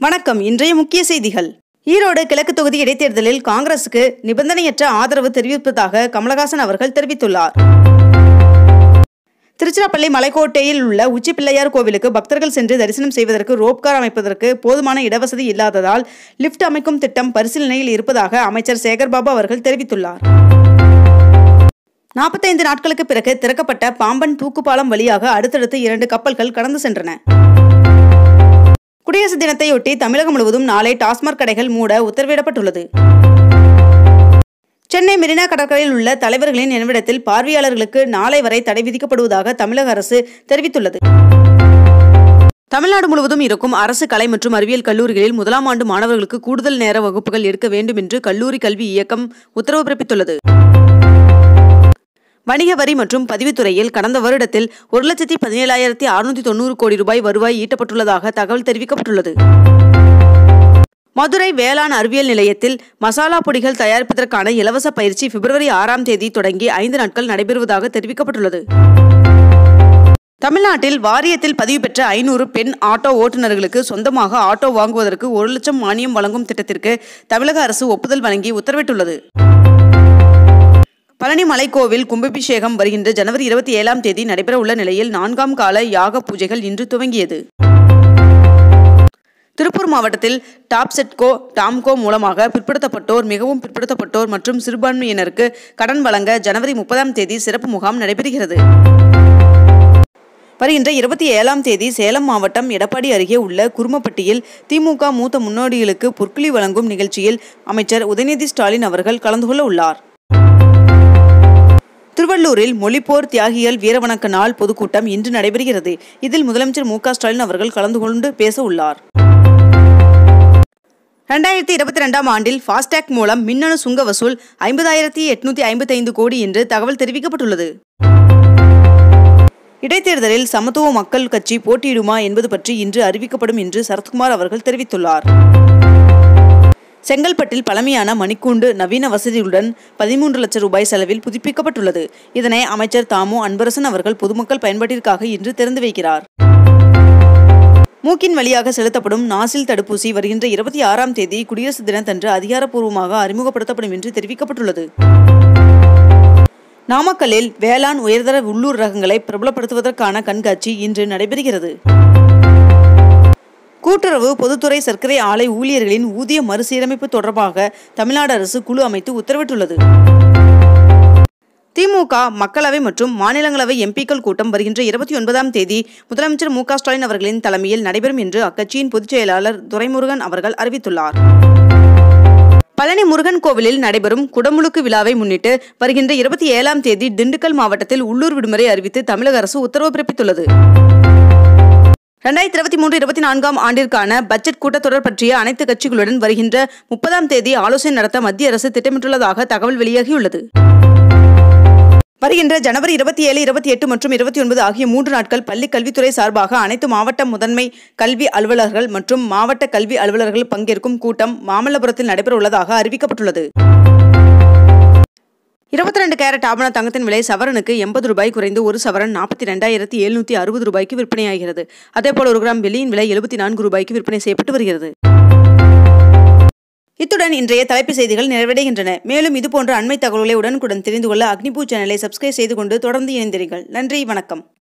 வணக்கம் இன்றைய முக்கிய செய்திகள் ஈரோடு கிழக்கு தொகுதி இடைத்தேர்தலில் காங்கிரசுக்கு நிபந்தனையற்ற ஆதரவு தெரிவிப்பதாக கமலஹாசன் அவர்கள் தெரிவித்துள்ளார் திருச்சிராப்பள்ளி மலைக்கோட்டையில் உள்ள உச்சி பிள்ளையார் கோவிலுக்கு பக்தர்கள் சென்று தரிசனம் செய்வதற்கு ரோப்கார் அமைப்பதற்கு போதுமான இடவசதி இல்லாததால் லிப்ட் அமைக்கும் திட்டம் பரிசீலனையில் இருப்பதாக அமைச்சர் சேகர்பாபு அவர்கள் தெரிவித்துள்ளார் நாற்பத்தைந்து நாட்களுக்கு பிறகு திறக்கப்பட்ட பாம்பன் தூக்குப்பாலம் வழியாக அடுத்தடுத்து இரண்டு கப்பல்கள் கடந்து சென்றன குடியரசு தினத்தையொட்டி தமிழகம் முழுவதும் நாளை டாஸ்மாக் கடைகள் மூட உத்தரவிடப்பட்டுள்ளது சென்னை மெரினா கடற்கரையில் உள்ள தலைவர்களின் நினைவிடத்தில் பார்வையாளர்களுக்கு நாளை வரை தடை விதிக்கப்படுவதாக தமிழக அரசு தெரிவித்துள்ளது தமிழ்நாடு முழுவதும் இருக்கும் அரசு கலை மற்றும் அறிவியல் கல்லூரிகளில் முதலாம் ஆண்டு மாணவர்களுக்கு கூடுதல் நேர வகுப்புகள் எடுக்க வேண்டும் என்று கல்லூரி கல்வி இயக்கம் உத்தரவு பிறப்பித்துள்ளது வணிக வரி மற்றும் பதிவுத்துறையில் கடந்த வருடத்தில் ஒரு லட்சத்தி பதினேழாயிரத்தி அறுநூத்தி தொண்ணூறு கோடி ரூபாய் வருவாய் ஈட்டப்பட்டுள்ளதாக தகவல் தெரிவிக்கப்பட்டுள்ளது மதுரை வேளாண் அறிவியல் நிலையத்தில் மசாலா பொடிகள் தயாரிப்பதற்கான இலவச பயிற்சி பிப்ரவரி ஆறாம் தேதி தொடங்கி ஐந்து நாட்கள் நடைபெறுவதாக தெரிவிக்கப்பட்டுள்ளது தமிழ்நாட்டில் வாரியத்தில் பதிவு பெற்ற ஐநூறு பெண் ஆட்டோ ஓட்டுநர்களுக்கு சொந்தமாக ஆட்டோ வாங்குவதற்கு ஒரு லட்சம் மானியம் வழங்கும் திட்டத்திற்கு தமிழக அரசு ஒப்புதல் வழங்கி உத்தரவிட்டுள்ளது பழனி மலைக்கோவில் கும்பாபிஷேகம் வருகின்ற ஜனவரி இருபத்தி ஏழாம் தேதி நடைபெற உள்ள நிலையில் நான்காம் கால யாக பூஜைகள் இன்று துவங்கியது திருப்பூர் மாவட்டத்தில் டாப் செட்கோ டாம்கோ மூலமாக பிற்படுத்தப்பட்டோர் மிகவும் பிற்படுத்தப்பட்டோர் மற்றும் சிறுபான்மையினருக்கு கடன் வழங்க ஜனவரி முப்பதாம் தேதி சிறப்பு முகாம் நடைபெறுகிறது வருகின்ற இருபத்தி ஏழாம் தேதி சேலம் மாவட்டம் எடப்பாடி அருகே உள்ள குருமப்பட்டியில் திமுக மூத்த முன்னோடிகளுக்கு பொற்குழி வழங்கும் நிகழ்ச்சியில் அமைச்சர் உதயநிதி ஸ்டாலின் அவர்கள் கலந்து கொள்ள உள்ளார் திருவள்ளூரில் மொழிப்போர் தியாகிகள் வீரவணக்க நாள் பொதுக்கூட்டம் இன்று நடைபெறுகிறது இதில் முதலமைச்சர் மு ஸ்டாலின் அவர்கள் கலந்து கொண்டு பேச உள்ளார் ரெண்டாயிரத்தி இருபத்தி ரெண்டாம் ஆண்டில் ஃபாஸ்டேக் மூலம் மின்னணு சுங்க வசூல் ஐம்பதாயிரத்தி எட்நூத்தி ஐம்பத்தி ஐந்து கோடி என்று தகவல் தெரிவிக்கப்பட்டுள்ளது இடைத்தேர்தலில் சமத்துவ மக்கள் கட்சி போட்டியிடுமா என்பது பற்றி இன்று அறிவிக்கப்படும் என்று சரத்குமார் அவர்கள் தெரிவித்துள்ளார் செங்கல்பட்டில் பழமையான மணிக்கூண்டு நவீன வசதியுடன் பதிமூன்று லட்சம் ரூபாய் செலவில் புதுப்பிக்கப்பட்டுள்ளது இதனை அமைச்சர் தாமு அன்பரசன் அவர்கள் பொதுமக்கள் பயன்பாட்டிற்காக இன்று திறந்து வைக்கிறார் மூக்கின் வழியாக செலுத்தப்படும் நாசில் தடுப்பூசி வருகின்ற இருபத்தி ஆறாம் தேதி குடியரசு தினத்தன்று அதிகாரப்பூர்வமாக அறிமுகப்படுத்தப்படும் என்று தெரிவிக்கப்பட்டுள்ளது நாமக்கல்லில் வேளாண் உயர்தர உள்ளூர் ரகங்களை பிரபலப்படுத்துவதற்கான கண்காட்சி இன்று நடைபெறுகிறது கூட்டுறவு பொதுத்துறை சர்க்கரை ஆலை ஊழியர்களின் ஊதிய மறுசீரமைப்பு தொடர்பாக தமிழ்நாடு அரசு குழு அமைத்து உத்தரவிட்டுள்ளது திமுக மக்களவை மற்றும் மாநிலங்களவை எம்பிக்கள் கூட்டம் வருகின்ற இருபத்தி ஒன்பதாம் தேதி முதலமைச்சர் மு ஸ்டாலின் அவர்களின் தலைமையில் நடைபெறும் என்று அக்கட்சியின் பொதுச் செயலாளர் துரைமுருகன் அவர்கள் அறிவித்துள்ளார் பழனி முருகன் கோவிலில் நடைபெறும் குடமுழுக்கு விழாவை முன்னிட்டு வருகின்ற இருபத்தி ஏழாம் தேதி திண்டுக்கல் மாவட்டத்தில் உள்ளூர் விடுமுறை அறிவித்து தமிழக அரசு உத்தரவு பிறப்பித்துள்ளது ரெண்டாயிரத்தி இருபத்தி மூன்று இருபத்தி நான்காம் ஆண்டிற்கான பட்ஜெட் கூட்டத்தொடர் பற்றிய அனைத்து கட்சிகளுடன் வருகின்ற முப்பதாம் தேதி ஆலோசனை நடத்த மத்திய அரசு திட்டமிட்டுள்ளதாக தகவல் வெளியாகியுள்ளது வருகின்ற ஜனவரி இருபத்தி ஏழு இருபத்தி எட்டு மற்றும் இருபத்தி ஒன்பது ஆகிய மூன்று நாட்கள் பள்ளி கல்வித்துறை சார்பாக அனைத்து மாவட்ட முதன்மை கல்வி அலுவலர்கள் மற்றும் மாவட்ட கல்வி அலுவலர்கள் பங்கேற்கும் கூட்டம் மாமல்லபுரத்தில் நடைபெற உள்ளதாக அறிவிக்கப்பட்டுள்ளது இருபத்தி ரெண்டு கேரட் ஆபண தங்கத்தின் விலை சவரனுக்கு எண்பது ரூபாய் குறைந்து ஒரு சவரன் நாற்பத்தி ரெண்டாயிரத்தி எழுநூத்தி அறுபது ரூபாய்க்கு விற்பனையாகிறது அதேபோல் ஒரு கிராம் வெள்ளியின் விலை எழுபத்தி நான்கு ரூபாய்க்கு விற்பனை செய்யப்பட்டு வருகிறது இத்துடன் இன்றைய தலைப்பு செய்திகள் நிறைவடைகின்றன மேலும் இதுபோன்ற அண்மை தகவல்களை உடனுக்குடன் தெரிந்து கொள்ள அக்னிபூ சேனலை சப்ஸ்கிரைப் செய்து கொண்டு தொடர்ந்து இணைந்திருங்கள் நன்றி வணக்கம்